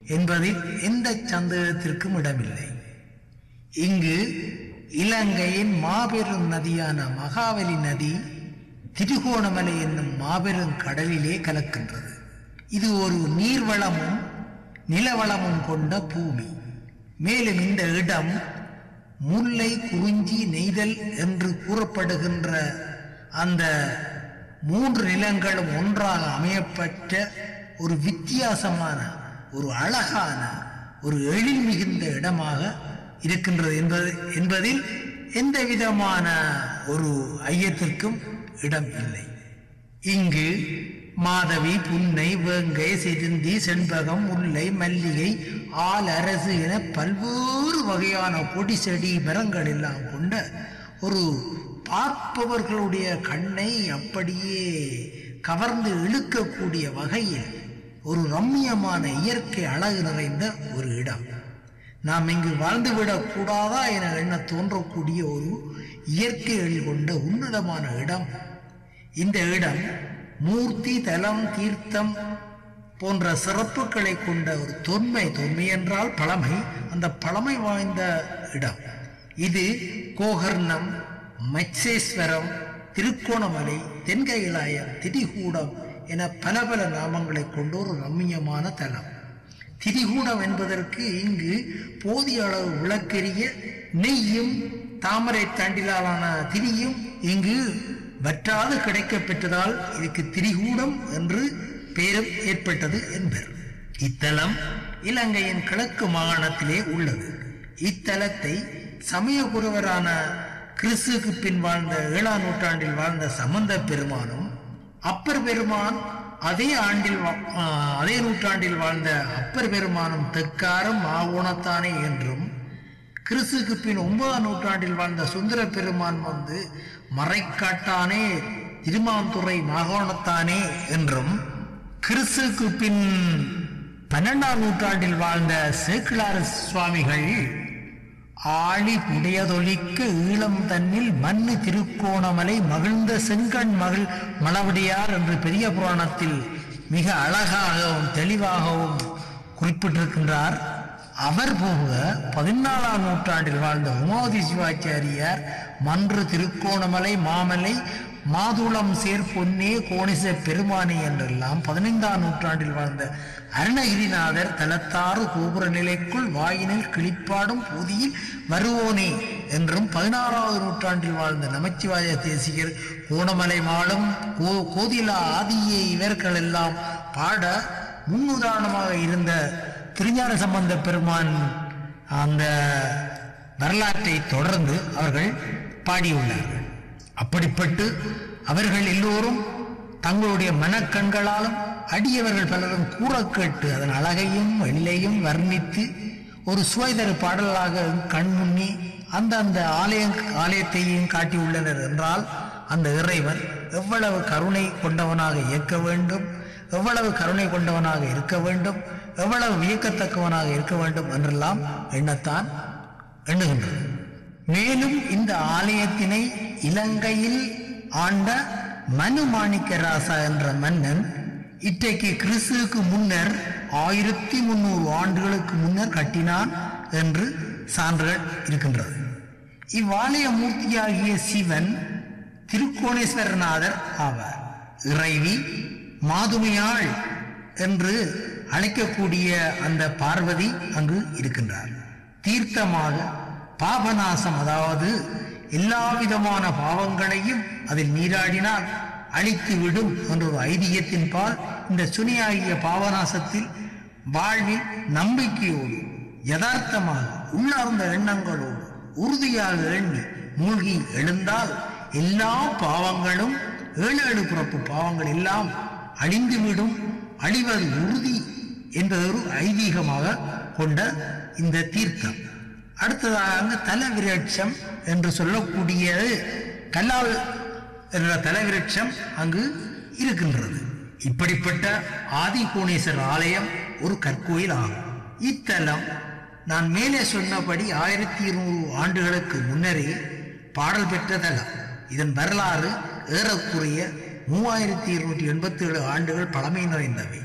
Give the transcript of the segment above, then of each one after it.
என்பதில் எந்த சந்தேகத்திற்கும் இடமில்லை இங்கு இலங்கையின் மாபெரும் நதியான மகாவலி நதி திருகோணமலை என்னும் மாபெரும் கடலிலே கலக்கின்றது இது ஒரு நீர்வளமும் நிலவளமும் கொண்ட பூமி மேலும் இந்த இடம் முல்லை குறிஞ்சி நெய்தல் என்று கூறப்படுகின்ற அந்த மூன்று நிலங்களும் ஒன்றாக அமையப்பட்ட ஒரு வித்தியாசமான ஒரு அழகான ஒரு எழில் மிகுந்த இடமாக இருக்கின்றது என்பது என்பதில் எந்த விதமான ஒரு ஐயத்திற்கும் இடம் இல்லை இங்கு மாதவி புன்னை வேங்கை சிறுந்தி செண்பகம் முல்லை மல்லிகை ஆல் அரசு என பல்வேறு வகையான கொடி செடி மரங்கள் எல்லாம் கொண்ட ஒரு பார்ப்பவர்களுடைய கண்ணை அப்படியே கவர்ந்து இழுக்கக்கூடிய வகையில் ஒரு ரம்மியமான இயற்கை அழகு நிறைந்த ஒரு இடம் நாம் இங்கு வாழ்ந்துவிடக் கூடாதா என எண்ண தோன்றக்கூடிய ஒரு இயற்கை எழில் கொண்ட உன்னதமான இடம் இந்த இடம் மூர்த்தி தலம் தீர்த்தம் போன்ற சிறப்புகளை கொண்ட ஒரு தொன்மை தொன்மை என்றால் பழமை அந்த பழமை வாய்ந்த இடம் இது கோகர்ணம் மச்சேஸ்வரம் திருக்கோணமலை தென்கைலாயம் திரிகூடம் என பல பல நாமங்களை கொண்ட ஒரு ரம்மியமான தலம் திரிகூடம் என்பதற்கு இங்கு போதிய அளவு விளக்கெரிய நெய்யும் தாமரை தண்டிலாலான திரியும் இங்கு வற்றாது கிடைக்கப் பெற்றதால் இதுக்கு திரிகூடம் என்று பெயரும் ஏற்பட்டது என்பர் இத்தலம் இலங்கையின் கிழக்கு மாகாணத்திலே உள்ளது இத்தலத்தை சமய குருவரான கிறிஸ்துக்கு பின் வாழ்ந்த ஏழாம் நூற்றாண்டில் வாழ்ந்த சம்பந்த பெருமானும் அப்பர் பெருமான் அதே ஆண்டில் வா- ஆ, அதே நூற்றாண்டில் வாழ்ந்த அப்பர் பெருமானும் தெக்காரம் மாகுணத்தானே என்றும் கிறிஸ்துக்கு பின் ஒன்பதாம் நூற்றாண்டில் வாழ்ந்த சுந்தர பெருமான் வந்து மறைக்காட்டானே திருமாந்துறை மாகாணத்தானே என்றும் கிறிஸ்துக்கு பின் பன்னெண்டாம் நூற்றாண்டில் வாழ்ந்த சேக்கிழார சுவாமிகள் ஆழி புடையதொலிக்க ஈழம் தன்னில் மண்ணு திருக்கோணமலை மகிழ்ந்த செங்கண் மகள் மலவடியார் என்று பெரிய புராணத்தில் மிக அழகாகவும் தெளிவாகவும் குறிப்பிட்டிருக்கின்றார் அவர் போக பதினாலாம் நூற்றாண்டில் வாழ்ந்த உமாவதி சிவாச்சாரியார் மன்று திருக்கோணமலை மாமலை மாதுளம் சேர் பொன்னே கோணிச பெருமானே என்றெல்லாம் பதினைந்தாம் நூற்றாண்டில் வாழ்ந்த அருணகிரிநாதர் தலத்தாறு கோபுர நிலைக்குள் வாயினில் கிளிப்பாடும் பூதியில் வருவோனே என்றும் பதினாறாவது நூற்றாண்டில் வாழ்ந்த நமச்சிவாய தேசிகர் கோணமலை மாடும் கோ கோதிலா ஆதியே இவர்கள் எல்லாம் பாட முன்னுதாரணமாக இருந்த திருஞான சம்பந்த பெருமான் அந்த வரலாற்றை தொடர்ந்து அவர்கள் பாடியுள்ளார்கள் அப்படிப்பட்டு அவர்கள் எல்லோரும் தங்களுடைய மனக்கண்களாலும் அடியவர்கள் பலரும் கூற கேட்டு அதன் அழகையும் எழிலையும் வர்ணித்து ஒரு சுவைதரு பாடலாக கண் முன்னி அந்த அந்த ஆலய ஆலயத்தையும் காட்டியுள்ளனர் என்றால் அந்த இறைவன் எவ்வளவு கருணை கொண்டவனாக இயக்க வேண்டும் எவ்வளவு கருணை கொண்டவனாக இருக்க வேண்டும் எவ்வளவு வியக்கத்தக்கவனாக இருக்க வேண்டும் என்றெல்லாம் எண்ணத்தான் எண்ணுகின்றது மேலும் இந்த ஆலயத்தினை இலங்கையில் ஆண்ட மனு மாணிக்க ராசா என்ற மன்னன் இன்றைக்கு கிறிஸ்துவுக்கு முன்னர் ஆயிரத்தி முன்னூறு ஆண்டுகளுக்கு முன்னர் கட்டினான் என்று சான்றுகள் இருக்கின்றது இவ்வாலய மூர்த்தியாகிய சிவன் திருக்கோணேஸ்வரநாதர் ஆவார் இறைவி மாதுமையாள் என்று அழைக்கக்கூடிய அந்த பார்வதி அங்கு இருக்கின்றார் தீர்த்தமாக பாபநாசம் அதாவது எல்லா விதமான பாவங்களையும் அதில் நீராடினால் அழித்து விடும் என்ற ஒரு ஐதீகத்தின் பால் இந்த சுனியாகிய பாவநாசத்தில் வாழ்வில் நம்பிக்கையோடு யதார்த்தமாக உள்ளார்ந்த எண்ணங்களோடு உறுதியாக எண்ணி மூழ்கி எழுந்தால் எல்லா பாவங்களும் ஏழு ஏழு பிறப்பு பாவங்கள் எல்லாம் அழிந்துவிடும் அழிவது உறுதி என்பதொரு ஐதீகமாக கொண்ட இந்த தீர்த்தம் அடுத்ததாக அங்கு தலவிருட்சம் என்று சொல்லக்கூடியது கல்லால் என்ற தலவிருட்சம் அங்கு இருக்கின்றது இப்படிப்பட்ட ஆதிகோணேஸ்வரர் ஆலயம் ஒரு கற்கோயில் ஆகும் இத்தலம் நான் மேலே சொன்னபடி ஆயிரத்தி இருநூறு ஆண்டுகளுக்கு முன்னரே பாடல் பெற்ற தலம் இதன் வரலாறு ஏறக்குறைய மூவாயிரத்தி இருநூற்றி எண்பத்தி ஏழு ஆண்டுகள் பழமை நிறைந்தவை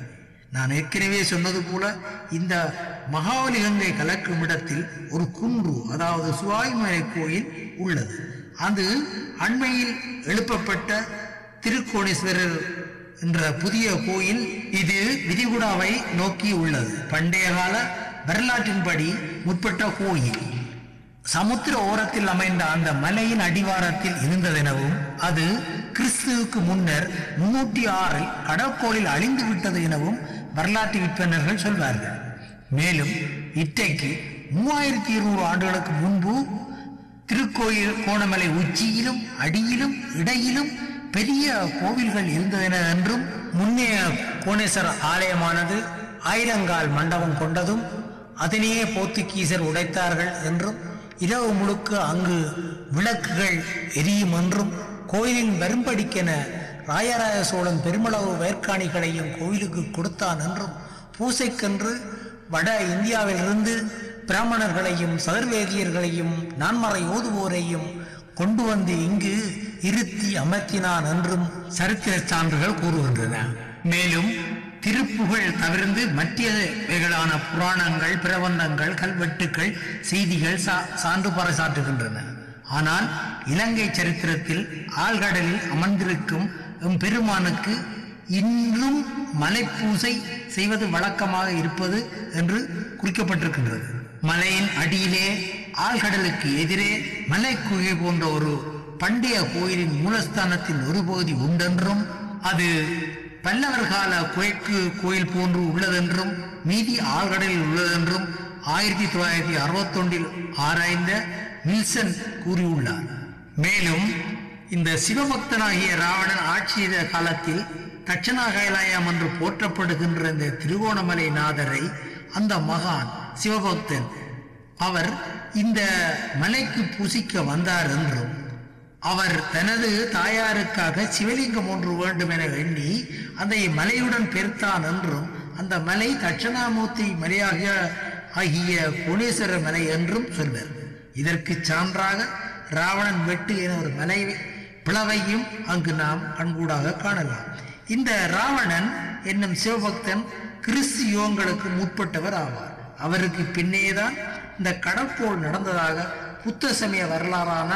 நான் ஏற்கனவே சொன்னது போல இந்த மகாவலி கங்கை கலக்கும் இடத்தில் ஒரு குன்று அதாவது சுவாய்மலை கோயில் உள்ளது அது அண்மையில் எழுப்பப்பட்ட திருக்கோணேஸ்வரர் என்ற புதிய கோயில் இது விதிகுடாவை நோக்கி உள்ளது பண்டைய கால வரலாற்றின்படி முற்பட்ட கோயில் சமுத்திர ஓரத்தில் அமைந்த அந்த மலையின் அடிவாரத்தில் இருந்ததெனவும் அது கிறிஸ்துவுக்கு முன்னர் முன்னூற்றி ஆறில் கடற்கோளில் அழிந்து விட்டது எனவும் வரலாற்று விற்பனர்கள் சொல்வார்கள் மேலும் இன்றைக்கு மூவாயிரத்தி இருநூறு ஆண்டுகளுக்கு முன்பு திருக்கோயில் கோணமலை உச்சியிலும் அடியிலும் இடையிலும் பெரிய கோவில்கள் இருந்ததென என்றும் முன்னைய கோணேஸ்வர ஆலயமானது ஆயிரங்கால் மண்டபம் கொண்டதும் அதனையே போர்த்துகீசர் உடைத்தார்கள் என்றும் இரவு முழுக்க அங்கு விளக்குகள் எரியும் என்றும் கோயிலின் வரும்படிக்கென ராயராய சோழன் பெருமளவு வேர்க்காணிகளையும் கோயிலுக்கு கொடுத்தான் என்றும் பூசைக்கென்று வட இந்தியாவிலிருந்து பிராமணர்களையும் சதுர்வேதியர்களையும் நான்மறை ஓதுவோரையும் கொண்டு வந்து இங்கு இருத்தி அமர்த்தினான் என்றும் சரித்திர சான்றுகள் கூறுகின்றன மேலும் திருப்புகழ் தவிர்த்து மற்றவைகளான புராணங்கள் பிரபந்தங்கள் கல்வெட்டுக்கள் செய்திகள் சா- சான்று பறைசாற்றுகின்றன ஆனால் இலங்கை சரித்திரத்தில் ஆழ்கடலில் அமர்ந்திருக்கும் எம் பெருமானுக்கு இன்றும் மலைப்பூசை செய்வது வழக்கமாக இருப்பது என்று குறிக்கப்பட்டிருக்கின்றது மலையின் அடியிலே ஆழ்கடலுக்கு எதிரே மலைக்குகை போன்ற ஒரு பண்டைய கோயிலின் மூலஸ்தானத்தின் ஒரு பகுதி உண்டென்றும் அது பல்லவர் கால குயக்கு கோயில் போன்று உள்ளதென்றும் மீதி ஆழ்கடலில் உள்ளதென்றும் ஆயிரத்தி தொள்ளாயிரத்தி அறுபத்தொன்றில் ஆராய்ந்த வில்சன் கூறியுள்ளார் மேலும் இந்த சிவபக்தனாகிய ராவணன் ஆட்சி செய்த காலத்தில் தட்சணா கைலாயம் என்று போற்றப்படுகின்ற இந்த திருகோணமலை நாதரை அந்த மகான் சிவபக்தன் அவர் இந்த மலைக்கு பூசிக்க வந்தார் என்றும் அவர் தனது தாயாருக்காக சிவலிங்கம் ஒன்று வேண்டும் என எண்ணி அந்த மலையுடன் பெருத்தான் என்றும் அந்த மலை தட்சணாமூர்த்தி மலையாக ஆகிய புவனேஸ்வர மலை என்றும் சொல்வர் இதற்கு சான்றாக ராவணன் வெட்டு என ஒரு மலை பிளவையும் அங்கு நாம் கண்கூடாக காணலாம் இந்த ராவணன் என்னும் சிவபக்தன் கிறிஸ்து யுகங்களுக்கு முற்பட்டவர் ஆவார் அவருக்கு பின்னேதான் இந்த கடற்கோள் நடந்ததாக புத்த சமய வரலாறான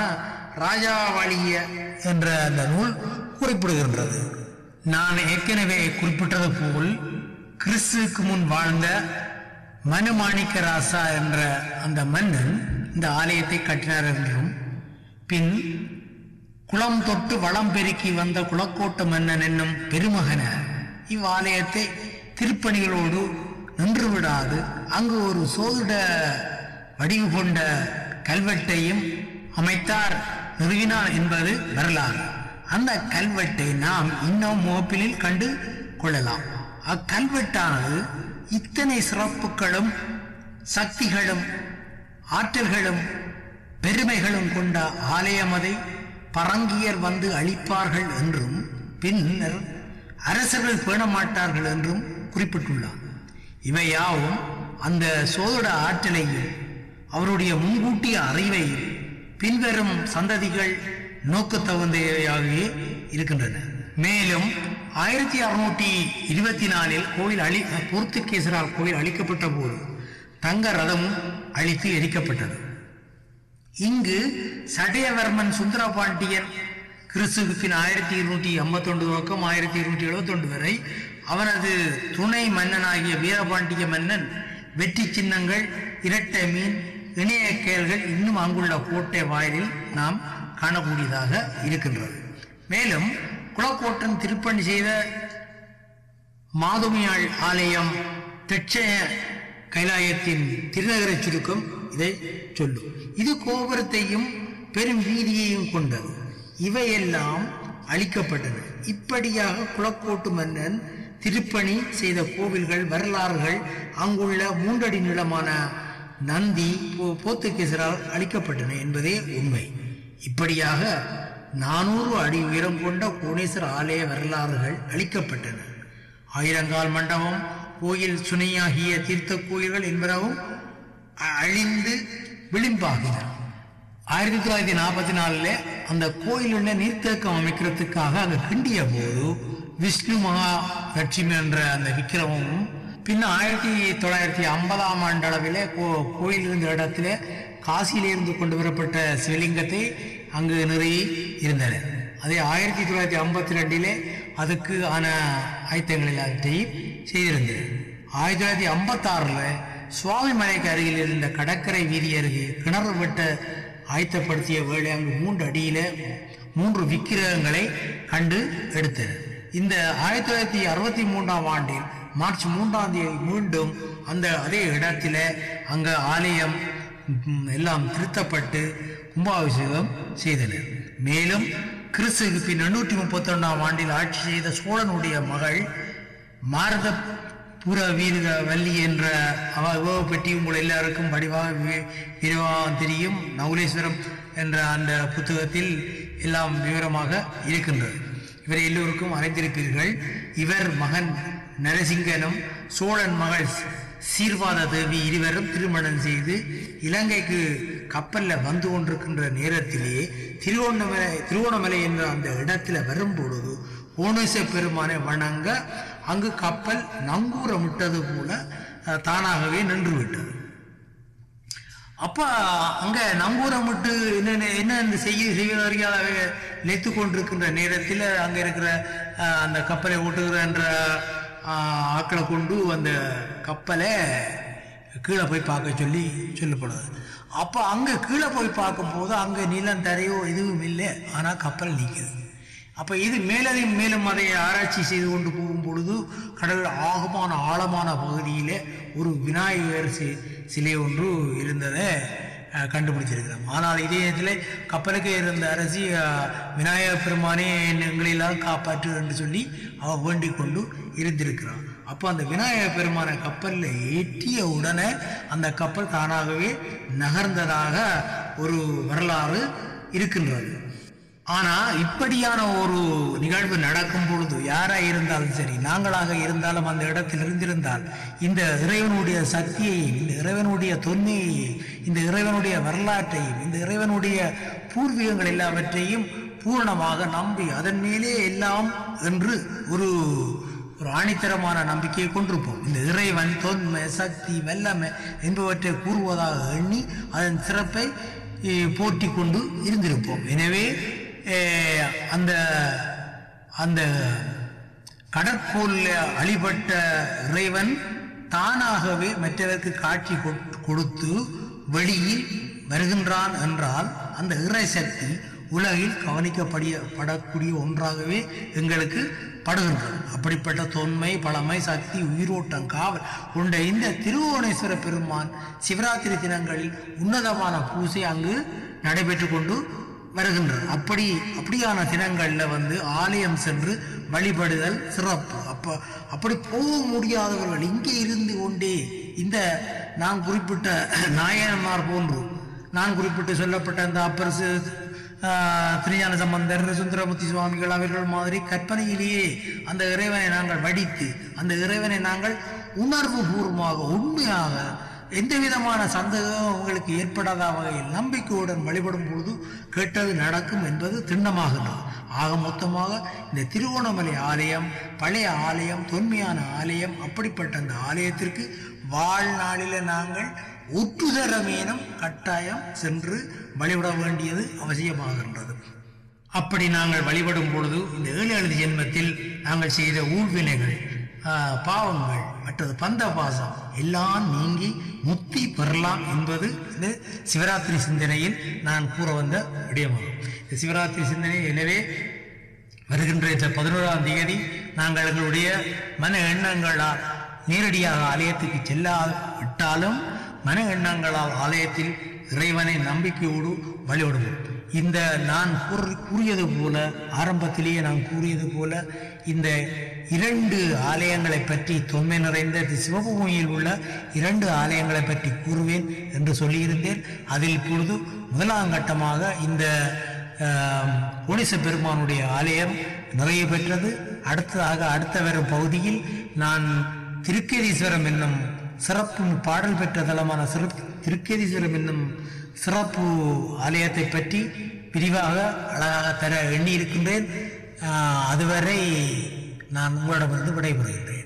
ராஜாவளிய என்ற அந்த நூல் குறிப்பிடுகின்றது நான் ஏற்கனவே குறிப்பிட்டது போல் கிறிஸ்துவுக்கு முன் வாழ்ந்த மனுமாணிக்க ராசா என்ற அந்த மன்னன் இந்த ஆலயத்தை கட்டினார் என்றும் பின் குளம் தொட்டு வளம் பெருக்கி வந்த குளக்கோட்டு மன்னன் என்னும் பெருமகன இவ்வாலயத்தை திருப்பணிகளோடு நின்று விடாது அங்கு ஒரு சோதிட வடிவு கொண்ட கல்வெட்டையும் அமைத்தார் நிறுவினார் என்பது வரலாறு அந்த கல்வெட்டை நாம் இன்னும் முகப்பிலில் கண்டு கொள்ளலாம் அக்கல்வெட்டானது இத்தனை சிறப்புகளும் சக்திகளும் ஆற்றல்களும் பெருமைகளும் கொண்ட ஆலயமதை பரங்கியர் வந்து அழிப்பார்கள் என்றும் பின்னர் அரசர்கள் பேண மாட்டார்கள் என்றும் குறிப்பிட்டுள்ளார் இவையாவும் அந்த சோதட ஆற்றலையும் அவருடைய முன்கூட்டிய அறிவையும் பின்வரும் சந்ததிகள் நோக்கத் தகுந்தவையாகவே இருக்கின்றன மேலும் ஆயிரத்தி அறுநூற்றி இருபத்தி நாலில் கோயில் அழி போர்த்துகீசரால் கோயில் அழிக்கப்பட்ட போது தங்க ரதமும் அழித்து எரிக்கப்பட்டது இங்கு சடையவர்மன் சுந்தரபாண்டியன் கிறிஸ்துவின் ஆயிரத்தி இருநூற்றி ஐம்பத்தொன்று துவக்கம் ஆயிரத்தி இருநூற்றி எழுபத்தொன்று வரை அவனது துணை மன்னனாகிய வீரபாண்டிய மன்னன் வெற்றி சின்னங்கள் இரட்டை மீன் இணையக்கேல்கள் இன்னும் அங்குள்ள கோட்டை வாயிலில் நாம் காணக்கூடியதாக இருக்கின்றது மேலும் குளக்கோட்டன் திருப்பணி செய்த மாதுமியாள் ஆலயம் தெற்சய கைலாயத்தின் திருநகர சுருக்கம் இதை சொல்லும் இது கோபுரத்தையும் பெரும் வீதியையும் கொண்டது இவையெல்லாம் அழிக்கப்பட்டன இப்படியாக குளக்கோட்டு மன்னன் திருப்பணி செய்த கோவில்கள் வரலாறுகள் அங்குள்ள மூன்றடி நீளமான நந்தி போ- போர்த்துகீசரால் அழிக்கப்பட்டன என்பதே உண்மை இப்படியாக நானூறு அடி உயரம் கொண்ட கோணேஸ்வர ஆலய வரலாறுகள் அழிக்கப்பட்டன ஆயிரங்கால் மண்டபம் கோயில் சுனையாகிய தீர்த்த கோயில்கள் என்பனவும் அ- அழிந்து விளிம்பாகின ஆயிரத்தி தொள்ளாயிரத்தி நாற்பத்தி நாலுல அந்த கோயிலுள்ள நீர்த்தேக்கம் அமைக்கிறதுக்காக அங்க கிண்டிய போது விஷ்ணு மகா லட்சுமி என்ற அந்த விக்கிரமும் பின்ன ஆயிரத்தி தொள்ளாயிரத்தி ஐம்பதாம் ஆண்டு அளவிலே கோ கோயில் இருந்த இடத்துல காசியிலிருந்து கொண்டு வரப்பட்ட சிவலிங்கத்தை அங்கு நிறுவி இருந்தன அதே ஆயிரத்தி தொள்ளாயிரத்தி ஐம்பத்தி ரெண்டிலே அதுக்கு ஆன ஆயத்தங்கள் எல்லாவற்றையும் செய்திருந்தது ஆயிரத்தி தொள்ளாயிரத்தி ஐம்பத்தாறுல சுவாமி மலைக்கு அருகில் இருந்த கடற்கரை வீதி அருகே கிணறு வெட்ட ஆயத்தப்படுத்திய வேளை அங்கு மூன்று அடியில மூன்று விக்கிரகங்களை கண்டு எடுத்தனர் இந்த ஆயிரத்தி தொள்ளாயிரத்தி அறுபத்தி மூன்றாம் ஆண்டில் மார்ச் மூன்றாம் தேதி மீண்டும் அந்த அதே இடத்துல அங்க ஆலயம் ம், எல்லாம் திருத்தப்பட்டு கும்பாபிஷேகம் செய்தனர் மேலும் கிறிஸ்துக்கு பின் எண்ணூற்றி முப்பத்தி ஒன்றாம் ஆண்டில் ஆட்சி செய்த சோழனுடைய மகள் மாரத புற வீர வள்ளி என்ற அவ இவ பற்றி உங்கள் எல்லாருக்கும் வடிவாக வி- விரிவாக தெரியும் நகுலேஸ்வரம் என்ற அந்த புத்தகத்தில் எல்லாம் விவரமாக இருக்கின்றது இவரை எல்லோருக்கும் அறிந்திருப்பீர்கள் இவர் மகன் நரசிங்கனும் சோழன் மகள் சீர்வாத தேவி இருவரும் திருமணம் செய்து இலங்கைக்கு கப்பல்ல வந்து கொண்டிருக்கின்ற நேரத்திலே திருவண்ணாமலை திருவோணமலை என்ற அந்த இடத்துல வரும் பொழுது ஓனேச பெருமானை வணங்க அங்கு கப்பல் நங்கூரமிட்டது போல அஹ், தானாகவே நின்று விட்டது அப்ப அங்க நங்கூரமிட்டு என்ன என்ன செய்ய செய்வதற்காக நினைத்து கொண்டிருக்கின்ற நேரத்தில் அங்க இருக்கிற அஹ், அந்த கப்பலை ஓட்டுகிறன்ற அஹ், ஆட்களை கொண்டு அந்த கப்பலை கீழே போய் பார்க்க சொல்லி சொல்லப்படுது அப்போ அங்கே கீழே போய் பார்க்கும்போது அங்கே நிலம் தரையோ எதுவும் இல்லை ஆனால் கப்பல் நிற்குது அப்போ இது மேலதையும் மேலும் அதை ஆராய்ச்சி செய்து கொண்டு போகும் பொழுது கடல் ஆகமான ஆழமான பகுதியிலே ஒரு விநாயகர் சி- சிலை ஒன்று இருந்ததை அஹ், கண்டுபிடிச்சிருக்கிறோம் ஆனால் இதே நேரத்தில் கப்பலுக்கு இருந்த அரசி அஹ், விநாயகர் பெருமானே எங்களெல்லாம் காப்பாற்று என்று சொல்லி அவ வேண்டிக் கொண்டு இருந்திருக்கிறான் அப்போ அந்த விநாயகர் பெருமான கப்பலில் ஏற்றிய உடனே அந்த கப்பல் தானாகவே நகர்ந்ததாக ஒரு வரலாறு இருக்கின்றது ஆனா இப்படியான ஒரு நிகழ்வு நடக்கும் பொழுது யாரா இருந்தாலும் சரி நாங்களாக இருந்தாலும் அந்த இடத்தில் இருந்திருந்தால் இந்த இறைவனுடைய சக்தியையும் இந்த இறைவனுடைய தொன்மையையும் இந்த இறைவனுடைய வரலாற்றையும் இந்த இறைவனுடைய பூர்வீகங்கள் எல்லாவற்றையும் பூரணமாக நம்பி அதன் மேலே எல்லாம் என்று ஒரு ஒரு ஆணித்தரமான நம்பிக்கையை கொண்டிருப்போம் இந்த இறைவன் தொன்மை சக்தி வல்லமை என்பவற்றை கூறுவதாக எண்ணி அதன் சிறப்பை eh, போற்றி கொண்டு இருந்திருப்போம் எனவே eh, அந்த அந்த கடற்கோளில் அழிபட்ட இறைவன் தானாகவே மற்றவருக்கு காட்சி கொட்- கொடுத்து வெளியில் வருகின்றான் என்றால் அந்த இறை சக்தி உலகில் கவனிக்கப்படிய படக்கூடிய ஒன்றாகவே எங்களுக்கு படுகின்றது அப்படிப்பட்ட தொன்மை பழமை சக்தி உயிரோட்டம் காவல் கொண்ட இந்த திருவோணேஸ்வர பெருமான் சிவராத்திரி தினங்களில் உன்னதமான பூசை அங்கு நடைபெற்று கொண்டு வருகின்றது அப்படி அப்படியான தினங்கள்ல வந்து ஆலயம் சென்று வழிபடுதல் சிறப்பு அப்ப அப்படி போக முடியாதவர்கள் இங்கே இருந்து கொண்டே இந்த நான் குறிப்பிட்ட நாயன்மார் போன்று நான் குறிப்பிட்டு சொல்லப்பட்ட அந்த அப்பரசு ஆஹ், திருஞான சம்பந்தர் சுந்தரமூர்த்தி சுவாமிகள் அவர்கள் மாதிரி கற்பனையிலேயே அந்த இறைவனை நாங்கள் வடித்து அந்த இறைவனை நாங்கள் உணர்வு பூர்வமாக உண்மையாக எந்த விதமான சந்தேகம் உங்களுக்கு ஏற்படாத வகையில் நம்பிக்கையுடன் வழிபடும் பொழுது கேட்டது நடக்கும் என்பது திண்ணமாகின்றது ஆக மொத்தமாக இந்த திருவோணமலை ஆலயம் பழைய ஆலயம் தொன்மையான ஆலயம் அப்படிப்பட்ட அந்த ஆலயத்திற்கு வாழ்நாளில நாங்கள் ஒற்றுதரமேனும் கட்டாயம் சென்று வழிபட வேண்டியது அவசியமாகின்றது அப்படி நாங்கள் வழிபடும் பொழுது இந்த ஏழு எழுதி ஜென்மத்தில் நாங்கள் செய்த ஊழ்வினைகள் ஆஹ், பாவங்கள் மற்றது பந்த பாசம் எல்லாம் நீங்கி முக்தி பெறலாம் என்பது இந்த சிவராத்திரி சிந்தனையில் நான் கூற வந்த விடயமாகும் இந்த சிவராத்திரி சிந்தனை எனவே வருகின்ற இந்த பதினோராம் தேதி நாங்கள் எங்களுடைய மன எண்ணங்களால் நேரடியாக ஆலயத்துக்கு செல்லாவிட்டாலும் மன எண்ணங்களால் ஆலயத்தில் இறைவனை நம்பிக்கையோடு வழிபடுவோம் இந்த நான் கூறி- கூறியது போல ஆரம்பத்திலேயே நான் கூறியது போல இந்த இரண்டு ஆலயங்களை பற்றி தொன்மை நிறைந்த இந்த சிவபூமியில் உள்ள இரண்டு ஆலயங்களை பற்றி கூறுவேன் என்று சொல்லியிருந்தேன் அதில் இப்பொழுது முதலாம் கட்டமாக இந்த ஆம், கோணேச பெருமானுடைய ஆலயம் நிறைய பெற்றது அடுத்ததாக அடுத்த வரும் பகுதியில் நான் திருக்கேதீஸ்வரம் என்னும் சிறப்பு பாடல் பெற்ற தலமான சிறப்பு திருக்கேதீஸ்வரம் என்னும் சிறப்பு ஆலயத்தை பற்றி விரிவாக அழகாக தர எண்ணியிருக்கின்றேன் ஆஹ் அதுவரை நான் உங்களிடமிருந்து விடைபெறுகின்றேன்